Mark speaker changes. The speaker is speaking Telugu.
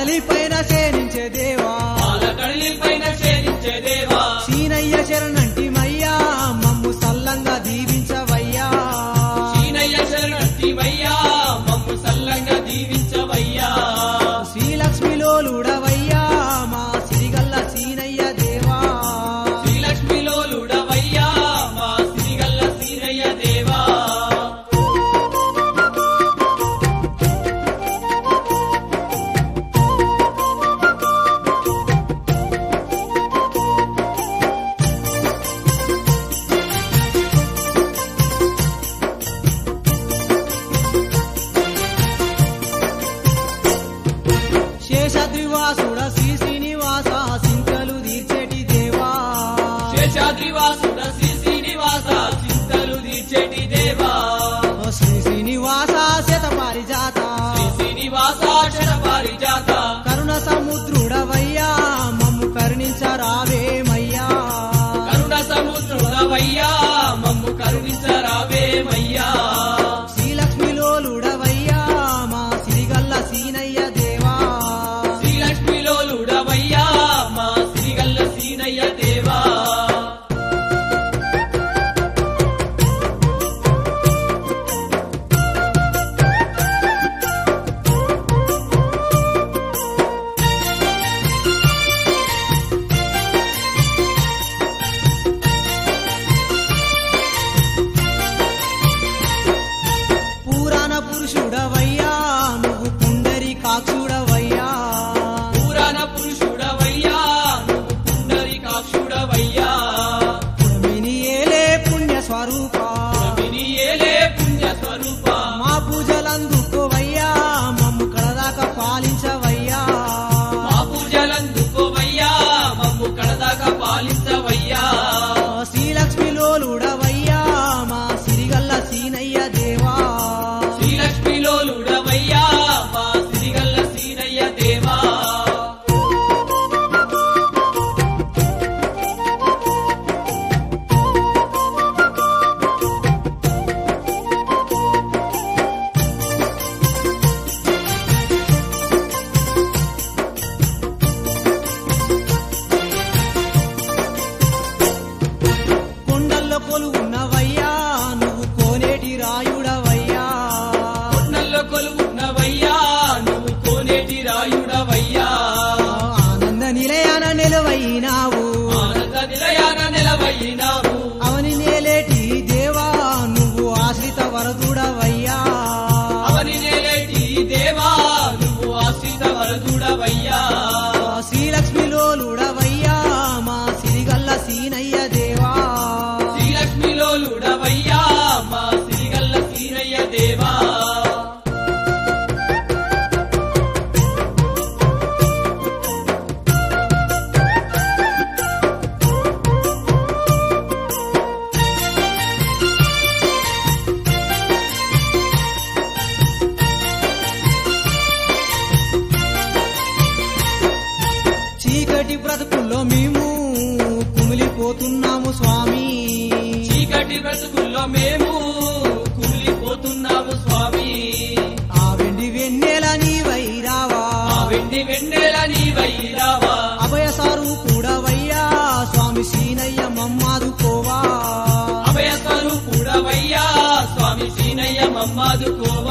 Speaker 1: కడలి పైన శేనించే దేవా
Speaker 2: పాలకడలి పైన ఛేదించే దేవా
Speaker 1: సీనయ్య శరణంటి మయ్యా మమ్ము సల్లంగా దీవించవయ్యా
Speaker 2: సీనయ్య శరణివయ్యా మమ్ము సల్లంగా దీవించవయ్యా
Speaker 1: శ్రీలక్ష్మిలోలుడవయ్యా మా సిరిగల్ల సీనయ్య దేవా
Speaker 2: శ్రీలక్ష్మిలోలుడవయ్యా మా సిరిగల్ల సీనయ్య దేవా
Speaker 1: శేషద్రివాసుడ శ్రీ శ్రీనివాస సింతలు తీర్చేటి దేవా
Speaker 2: శేషాద్రివాసుడ శ్రీ శ్రీనివాస చింతలు తీర్చేటి దేవా
Speaker 1: శ్రీ శ్రీనివాస శత పారిజాత
Speaker 2: శ్రీ శ్రీనివాస క్షణ పారిజాత
Speaker 1: కరుణ సముద్రుడవయ్యా మమ్ము కరుణించరావేమయ్యా
Speaker 2: కరుణ సముద్రుడవయ్యా మమ్ము కరుణించరావేమయ్యా
Speaker 1: శ్రీలక్ష్మిలోలుడవయ్యా మా సిరిగల్ల సీనయ్య దేవా
Speaker 2: శ్రీలక్ష్మిలోలుడవయ్యా మా సిరిగల్ల సీనయ్య దేవా
Speaker 1: పురాణ పురుషుడవయ్యా నువ్వు పుండరి కాక్షుడవయ్యా
Speaker 2: పురాణ పురుషుడవయ్యా నువ్వు పుండరీకాక్షుడవయ్యా
Speaker 1: పురమిని ఏలే పుణ్య స్వరూప
Speaker 2: వినియేలే పుణ్య స్వరూప
Speaker 1: మా పూజలందుకోవయ్యా మమ్ము కడదాకా పాలించవయ్యా
Speaker 2: మా పూజలందుకోవయ్యా మమ్ము కడదాకా పాలించవయ్యా
Speaker 1: శ్రీలక్ష్మిలోలుడవయ్యా మా సిరిగల్ల సీనయ్య దేవా
Speaker 2: శ్రీలక్ష్మిలోలుడవయ్యా మా సిరిగల్ల సీనయ్య దేవా
Speaker 1: కొండల్లో కొలువున్నవయ్యా నువ్వు కోనేటి రాయుడవయ్యా
Speaker 2: కొండల్లో కొలువున్నవయ్యా నువ్వు కోనేటి రాయుడవయ్యా
Speaker 1: ఆనంద నిలయాన నిలవైనావు
Speaker 2: ఆనంద నిలయాన నిలవయ్యినావు
Speaker 1: అవని నేలేటి దేవా నువ్వు ఆశ్రిత వరదుడవయ్యా
Speaker 2: అవని నేలేటి దేవా నువ్వు ఆశ్రిత వరదుడవయ్యా
Speaker 1: శ్రీలక్ష్మిలోలుడవయ్యా మా సిరిగల్ల సీనయ్య దేవా
Speaker 2: శ్రీలక్ష్మిలోలుడవయ్యా మా సిరిగల్ల సీనయ్య దేవా
Speaker 1: చీకటి బ్రతుకుల్లో మేము కుమిలిపోతున్నాము స్వామి
Speaker 2: చీకటి బ్రతుకుల్లో మేము కుమిలిపోతున్నాము స్వామి
Speaker 1: ఆ వెండి వెన్నెల నీవైరావా
Speaker 2: ఆ వెండి వెన్నెల నీవైరావా
Speaker 1: అభయసారు కూడవయ్యా స్వామి సీనయ్య మమ్మాదుకోవా
Speaker 2: అభయసరు కూడవయ్యా స్వామి సీనయ్య మమ్మాదుకోవా